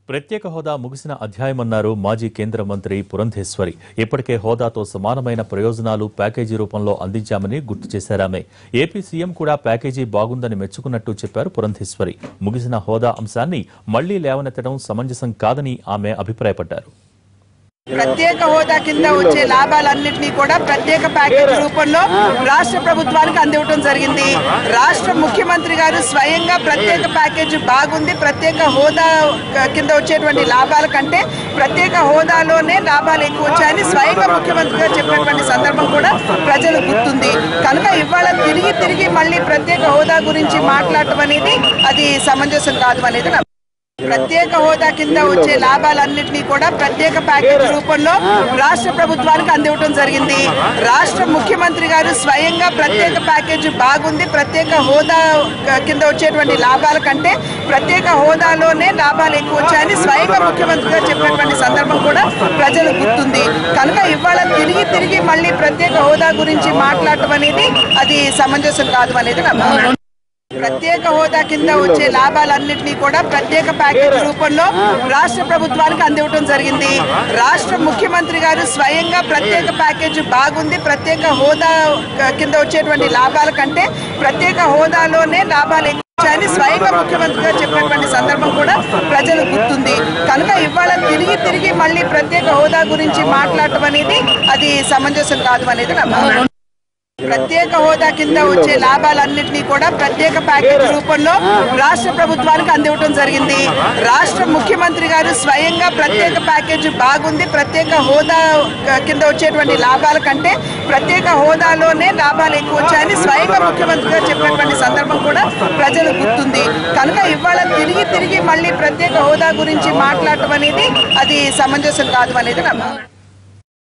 ప్రత్యేక హోదా ముగిసిన అధ్యాయమన్నారు మాజీ కేంద్ర మంత్రి పురంధేశ్వరి ఇప్పటికే హోదాతో సమానమైన ప్రయోజనాలు ప్యాకేజీ రూపంలో అందించామని గుర్తు చేశారామె ఏపీ సీఎం కూడా ప్యాకేజీ బాగుందని మెచ్చుకున్నట్టు చెప్పారు పురంధేశ్వరి ముగిసిన హోదా అంశాన్ని మళ్లీ లేవనెత్తడం సమంజసం కాదని ఆమె అభిప్రాయపడ్డారు ప్రత్యేక హోదా కింద వచ్చే లాభాలన్నింటినీ కూడా ప్రత్యేక ప్యాకేజ్ రూపంలో రాష్ట్ర ప్రభుత్వానికి అందివ్వడం జరిగింది రాష్ట్ర ముఖ్యమంత్రి గారు స్వయంగా ప్రత్యేక ప్యాకేజ్ బాగుంది ప్రత్యేక హోదా కింద వచ్చేటువంటి లాభాల కంటే ప్రత్యేక హోదాలోనే లాభాలు ఎక్కువ వచ్చాయని స్వయంగా ముఖ్యమంత్రి గారు చెప్పినటువంటి సందర్భం కూడా ప్రజలు గుర్తుంది కనుక ఇవాళ తిరిగి తిరిగి మళ్ళీ ప్రత్యేక హోదా గురించి మాట్లాడటం అనేది అది సమంజసం కాదు అనేది నా ప్రత్యేక హోదా కింద వచ్చే లాభాలన్నింటినీ కూడా ప్రత్యేక ప్యాకేజ్ రూపంలో రాష్ట్ర ప్రభుత్వానికి అందివ్వడం జరిగింది రాష్ట్ర ముఖ్యమంత్రి గారు స్వయంగా ప్రత్యేక ప్యాకేజ్ బాగుంది ప్రత్యేక హోదా కింద వచ్చేటువంటి లాభాల కంటే ప్రత్యేక హోదాలోనే లాభాలు ఎక్కువ వచ్చాయని స్వయంగా ముఖ్యమంత్రి గారు చెప్పినటువంటి సందర్భం కూడా ప్రజలు గుర్తుంది కనుక ఇవాళ తిరిగి తిరిగి మళ్ళీ ప్రత్యేక హోదా గురించి మాట్లాడటం అనేది అది సమంజసం కాదు అనేది నా భావన ప్రత్యేక హోదా కింద వచ్చే లాభాలన్నింటినీ కూడా ప్రత్యేక ప్యాకేజ్ రూపంలో రాష్ట్ర ప్రభుత్వానికి అందివ్వడం జరిగింది రాష్ట్ర ముఖ్యమంత్రి గారు స్వయంగా ప్రత్యేక ప్యాకేజ్ బాగుంది ప్రత్యేక హోదా కింద వచ్చేటువంటి లాభాల కంటే ప్రత్యేక హోదాలోనే లాభాలు ఎక్కువ వచ్చాయని స్వయంగా ముఖ్యమంత్రి గారు చెప్పినటువంటి సందర్భం కూడా ప్రజలు గుర్తుంది కనుక ఇవాళ తిరిగి తిరిగి మళ్ళీ ప్రత్యేక హోదా గురించి మాట్లాడటం అనేది అది సమంజసం కాదు అనేది నా భావన ప్రత్యేక హోదా కింద వచ్చే లాభాలన్నింటినీ కూడా ప్రత్యేక ప్యాకేజ్ రూపంలో రాష్ట్ర ప్రభుత్వానికి అందివ్వడం జరిగింది రాష్ట్ర ముఖ్యమంత్రి గారు స్వయంగా ప్రత్యేక ప్యాకేజ్ బాగుంది ప్రత్యేక హోదా కింద వచ్చేటువంటి లాభాల కంటే ప్రత్యేక హోదాలోనే లాభాలు ఎక్కువ వచ్చాయని స్వయంగా ముఖ్యమంత్రి గారు చెప్పినటువంటి సందర్భం కూడా ప్రజలు గుర్తుంది కనుక ఇవాళ తిరిగి తిరిగి మళ్ళీ ప్రత్యేక హోదా గురించి మాట్లాడటం అనేది అది సమంజసం కాదు అనేది నా భావన